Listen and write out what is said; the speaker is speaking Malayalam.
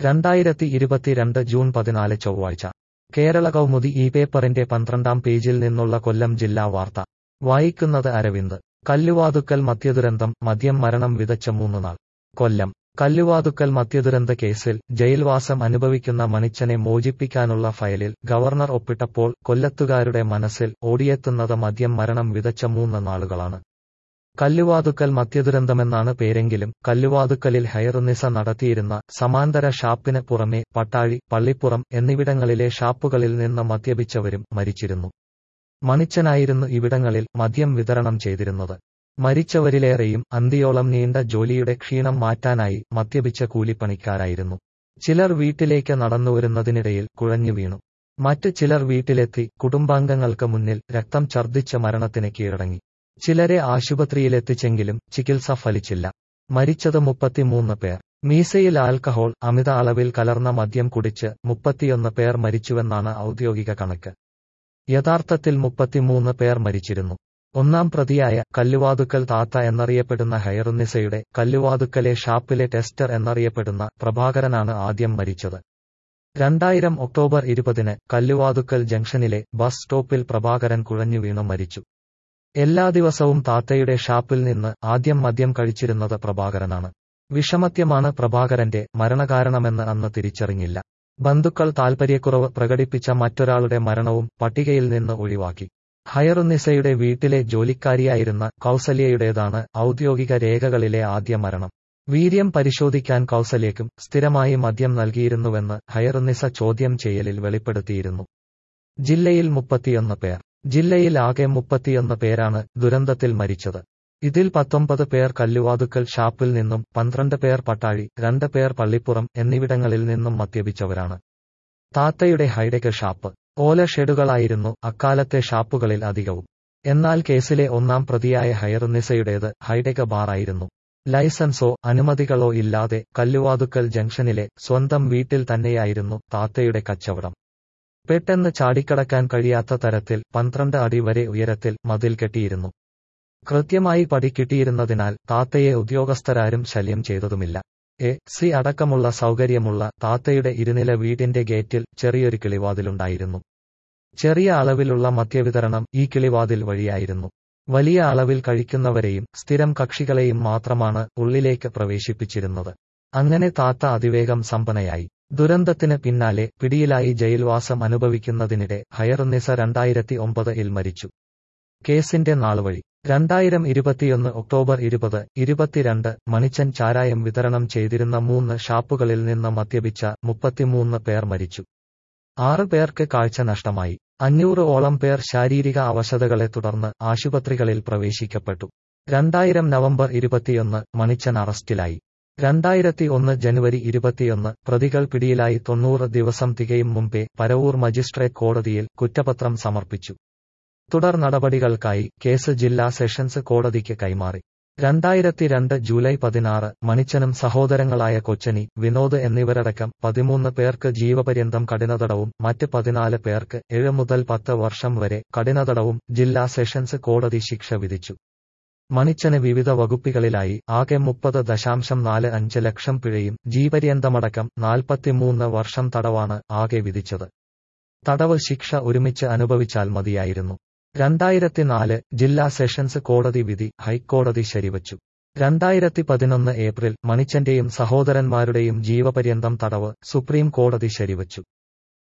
രണ്ടായിരത്തി ഇരുപത്തിരണ്ട് ജൂൺ പതിനാല് ചൊവ്വാഴ്ച കേരള കൗമുദി ഈ പേപ്പറിന്റെ പന്ത്രണ്ടാം പേജിൽ നിന്നുള്ള കൊല്ലം ജില്ലാ വാർത്ത വായിക്കുന്നത് അരവിന്ദ് കല്ലുവാതുക്കൽ മദ്യദുരന്തം മദ്യം മരണം വിതച്ച മൂന്ന് നാൾ കൊല്ലം കല്ലുവാതുക്കൽ മദ്യദുരന്ത കേസിൽ ജയിൽവാസം അനുഭവിക്കുന്ന മണിച്ചനെ മോചിപ്പിക്കാനുള്ള ഫയലിൽ ഗവർണർ ഒപ്പിട്ടപ്പോൾ കൊല്ലത്തുകാരുടെ മനസ്സിൽ ഓടിയെത്തുന്നത് മദ്യം മരണം വിതച്ച മൂന്ന് നാളുകളാണ് കല്ലുവാതുക്കൽ മദ്യദുരന്തമെന്നാണ് പേരെങ്കിലും കല്ലുവാതുക്കലിൽ ഹൈറുനിസ നടത്തിയിരുന്ന സമാന്തര ഷാപ്പിന് പുറമെ പട്ടാഴി പള്ളിപ്പുറം എന്നിവിടങ്ങളിലെ ഷാപ്പുകളിൽ നിന്ന് മദ്യപിച്ചവരും മരിച്ചിരുന്നു മണിച്ചനായിരുന്നു ഇവിടങ്ങളിൽ മദ്യം വിതരണം ചെയ്തിരുന്നത് മരിച്ചവരിലേറെയും അന്തിയോളം നീണ്ട ജോലിയുടെ ക്ഷീണം മാറ്റാനായി മദ്യപിച്ച കൂലിപ്പണിക്കാരായിരുന്നു ചിലർ വീട്ടിലേക്ക് നടന്നുവരുന്നതിനിടയിൽ കുഴഞ്ഞു വീണു മറ്റ് ചിലർ വീട്ടിലെത്തി കുടുംബാംഗങ്ങൾക്ക് മുന്നിൽ രക്തം ഛർദ്ദിച്ച മരണത്തിന് കീഴടങ്ങി ചിലരെ ആശുപത്രിയിലെത്തിച്ചെങ്കിലും ചികിത്സ ഫലിച്ചില്ല മരിച്ചത് മുപ്പത്തിമൂന്ന് പേർ മീസയിൽ ആൽക്കഹോൾ അമിത അളവിൽ കലർന്ന മദ്യം കുടിച്ച് മുപ്പത്തിയൊന്ന് പേർ മരിച്ചുവെന്നാണ് ഔദ്യോഗിക കണക്ക് യഥാർത്ഥത്തിൽ മുപ്പത്തിമൂന്ന് പേർ മരിച്ചിരുന്നു ഒന്നാം പ്രതിയായ കല്ലുവാതുക്കൽ താത്ത എന്നറിയപ്പെടുന്ന ഹൈറുന്നിസയുടെ കല്ലുവാതുക്കലെ ഷാപ്പിലെ ടെസ്റ്റർ എന്നറിയപ്പെടുന്ന പ്രഭാകരനാണ് ആദ്യം മരിച്ചത് രണ്ടായിരം ഒക്ടോബർ ഇരുപതിന് കല്ലുവാതുക്കൽ ജംഗ്ഷനിലെ ബസ് സ്റ്റോപ്പിൽ പ്രഭാകരൻ കുഴഞ്ഞു വീണു മരിച്ചു എല്ലാ ദിവസവും താത്തയുടെ ഷാപ്പിൽ നിന്ന് ആദ്യം മദ്യം കഴിച്ചിരുന്നത് പ്രഭാകരനാണ് വിഷമത്യമാണ് പ്രഭാകരന്റെ മരണകാരണമെന്ന് അന്ന് തിരിച്ചറിഞ്ഞില്ല ബന്ധുക്കൾ താൽപര്യക്കുറവ് പ്രകടിപ്പിച്ച മറ്റൊരാളുടെ മരണവും പട്ടികയിൽ നിന്ന് ഒഴിവാക്കി ഹയറുന്നിസയുടെ വീട്ടിലെ ജോലിക്കാരിയായിരുന്ന കൗസല്യയുടേതാണ് ഔദ്യോഗിക രേഖകളിലെ ആദ്യ മരണം വീര്യം പരിശോധിക്കാൻ കൗസല്യക്കും സ്ഥിരമായി മദ്യം നൽകിയിരുന്നുവെന്ന് ഹയറുന്നിസ ചോദ്യം ചെയ്യലിൽ വെളിപ്പെടുത്തിയിരുന്നു ജില്ലയിൽ മുപ്പത്തിയൊന്ന് പേർ ജില്ലയിൽ ആകെ മുപ്പത്തിയൊന്ന് പേരാണ് ദുരന്തത്തിൽ മരിച്ചത് ഇതിൽ പത്തൊമ്പത് പേർ കല്ലുവാതുക്കൽ ഷാപ്പിൽ നിന്നും പന്ത്രണ്ട് പേർ പട്ടാഴി രണ്ട് പേർ പള്ളിപ്പുറം എന്നിവിടങ്ങളിൽ നിന്നും മദ്യപിച്ചവരാണ് താത്തയുടെ ഹൈഡെക്ക് ഷാപ്പ് ഓല ഷെഡുകളായിരുന്നു അക്കാലത്തെ ഷാപ്പുകളിൽ അധികവും എന്നാൽ കേസിലെ ഒന്നാം പ്രതിയായ ഹൈറുന്നിസയുടേത് ഹൈഡെക്ക് ബാറായിരുന്നു ലൈസൻസോ അനുമതികളോ ഇല്ലാതെ കല്ലുവാതുക്കൽ ജംഗ്ഷനിലെ സ്വന്തം വീട്ടിൽ തന്നെയായിരുന്നു താത്തയുടെ കച്ചവടം പെട്ടെന്ന് ചാടിക്കടക്കാൻ കഴിയാത്ത തരത്തിൽ പന്ത്രണ്ട് അടി വരെ ഉയരത്തിൽ മതിൽ കെട്ടിയിരുന്നു കൃത്യമായി പടി കിട്ടിയിരുന്നതിനാൽ താത്തയെ ഉദ്യോഗസ്ഥരാരും ശല്യം ചെയ്തതുമില്ല എ സി അടക്കമുള്ള സൗകര്യമുള്ള താത്തയുടെ ഇരുനില വീടിന്റെ ഗേറ്റിൽ ചെറിയൊരു കിളിവാതിലുണ്ടായിരുന്നു ചെറിയ അളവിലുള്ള മദ്യവിതരണം ഈ കിളിവാതിൽ വഴിയായിരുന്നു വലിയ അളവിൽ കഴിക്കുന്നവരെയും സ്ഥിരം കക്ഷികളെയും മാത്രമാണ് ഉള്ളിലേക്ക് പ്രവേശിപ്പിച്ചിരുന്നത് അങ്ങനെ താത്ത അതിവേഗം സമ്പന്നയായി ദുരന്തത്തിന് പിന്നാലെ പിടിയിലായി ജയിൽവാസം അനുഭവിക്കുന്നതിനിടെ ഹയറുന്നിസ രണ്ടായിരത്തി ഒമ്പതിൽ മരിച്ചു കേസിന്റെ നാളുവഴി രണ്ടായിരം ഇരുപത്തിയൊന്ന് ഒക്ടോബർ ഇരുപത് ഇരുപത്തിരണ്ട് മണിച്ചൻ ചാരായം വിതരണം ചെയ്തിരുന്ന മൂന്ന് ഷാപ്പുകളിൽ നിന്ന് മദ്യപിച്ച മുപ്പത്തിമൂന്ന് പേർ മരിച്ചു ആറ് പേർക്ക് കാഴ്ച നഷ്ടമായി അഞ്ഞൂറ് ഓളം പേർ ശാരീരിക അവശതകളെ തുടർന്ന് ആശുപത്രികളിൽ പ്രവേശിക്കപ്പെട്ടു രണ്ടായിരം നവംബർ ഇരുപത്തിയൊന്ന് മണിച്ചൻ അറസ്റ്റിലായി രണ്ടായിരത്തി ഒന്ന് ജനുവരി ഇരുപത്തിയൊന്ന് പ്രതികൾ പിടിയിലായി തൊണ്ണൂറ് ദിവസം തികയും മുമ്പേ പരവൂർ മജിസ്ട്രേറ്റ് കോടതിയിൽ കുറ്റപത്രം സമർപ്പിച്ചു തുടർ നടപടികൾക്കായി കേസ് ജില്ലാ സെഷൻസ് കോടതിക്ക് കൈമാറി രണ്ടായിരത്തി രണ്ട് ജൂലൈ പതിനാറ് മണിച്ചനും സഹോദരങ്ങളായ കൊച്ചനി വിനോദ് എന്നിവരടക്കം പതിമൂന്ന് പേർക്ക് ജീവപര്യന്തം കഠിനതടവും മറ്റ് പതിനാല് പേർക്ക് ഏഴ് മുതൽ പത്ത് വർഷം വരെ കഠിനതടവും ജില്ലാ സെഷൻസ് കോടതി ശിക്ഷ വിധിച്ചു മണിച്ചന് വിവിധ വകുപ്പുകളിലായി ആകെ മുപ്പത് ദശാംശം നാല് അഞ്ച് ലക്ഷം പിഴയും ജീവപര്യന്തമടക്കം നാൽപ്പത്തിമൂന്ന് വർഷം തടവാണ് ആകെ വിധിച്ചത് തടവ് ശിക്ഷ ഒരുമിച്ച് അനുഭവിച്ചാൽ മതിയായിരുന്നു രണ്ടായിരത്തിനാല് ജില്ലാ സെഷൻസ് കോടതി വിധി ഹൈക്കോടതി ശരിവച്ചു രണ്ടായിരത്തി പതിനൊന്ന് ഏപ്രിൽ മണിച്ചന്റെയും സഹോദരന്മാരുടെയും ജീവപര്യന്തം തടവ് സുപ്രീം കോടതി ശരിവച്ചു